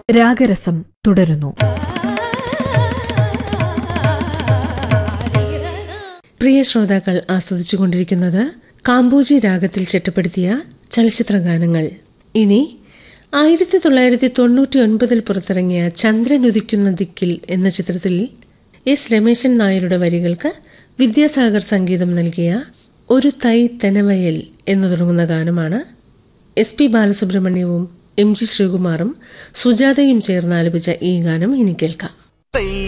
രാഗരസം തുടരുന്നു പ്രിയ ശ്രോതാക്കൾ ആസ്വദിച്ചുകൊണ്ടിരിക്കുന്നത് കാമ്പോജി രാഗത്തിൽ ചിട്ടപ്പെടുത്തിയ ചലച്ചിത്ര ഗാനങ്ങൾ ഇനി ആയിരത്തി തൊള്ളായിരത്തി തൊണ്ണൂറ്റി ഒൻപതിൽ പുറത്തിറങ്ങിയ ചന്ദ്രൻ ഉദിക്കുന്ന ദിക്കിൽ എന്ന ചിത്രത്തിൽ എസ് രമേശൻ നായരുടെ വരികൾക്ക് വിദ്യാസാഗർ സംഗീതം നൽകിയ ഒരു തൈ തെനവയൽ എന്ന് തുടങ്ങുന്ന ഗാനമാണ് എസ് പി ബാലസുബ്രഹ്മണ്യവും എം ജി ശ്രീകുമാറും സുജാതയും ചേർന്ന് ആലപിച്ച ഈ ഗാനം ഇനി കേൾക്കാം തൈ